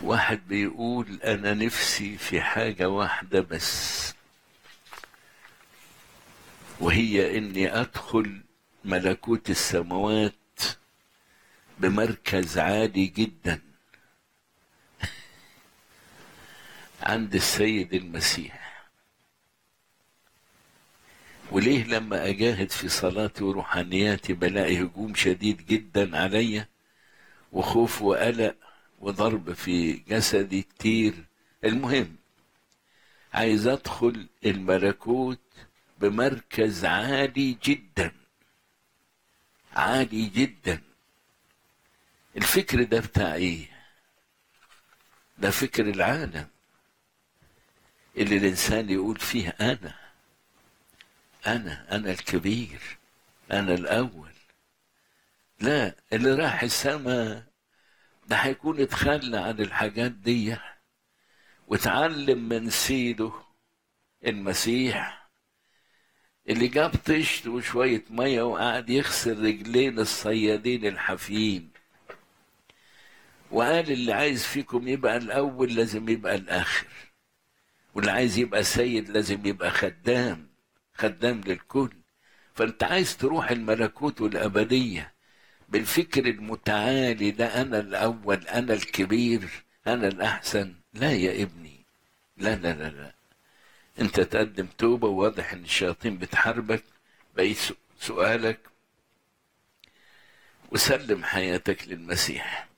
واحد بيقول انا نفسي في حاجة واحدة بس وهي اني ادخل ملكوت السماوات بمركز عالي جدا عند السيد المسيح وليه لما اجاهد في صلاتي وروحانياتي بلاقي هجوم شديد جدا عليا وخوف وقلق وضرب في جسدي كتير المهم عايز ادخل الملكوت بمركز عالي جدا عالي جدا الفكر ده بتاع ايه ده فكر العالم اللي الانسان يقول فيه انا انا انا الكبير انا الاول لا اللي راح السماء ده هيكون اتخلى عن الحاجات دي واتعلم من سيده المسيح اللي جاب طشت وشوية مية وقعد يغسل رجلين الصيادين الحافيين وقال اللي عايز فيكم يبقى الأول لازم يبقى الآخر واللي عايز يبقى سيد لازم يبقى خدام خدام للكل فأنت عايز تروح الملكوت والأبدية بالفكر المتعالي ده أنا الأول أنا الكبير أنا الأحسن لا يا ابني لا لا لا لا أنت تقدم توبة وواضح إن الشياطين بتحاربك بقيت سؤالك وسلم حياتك للمسيح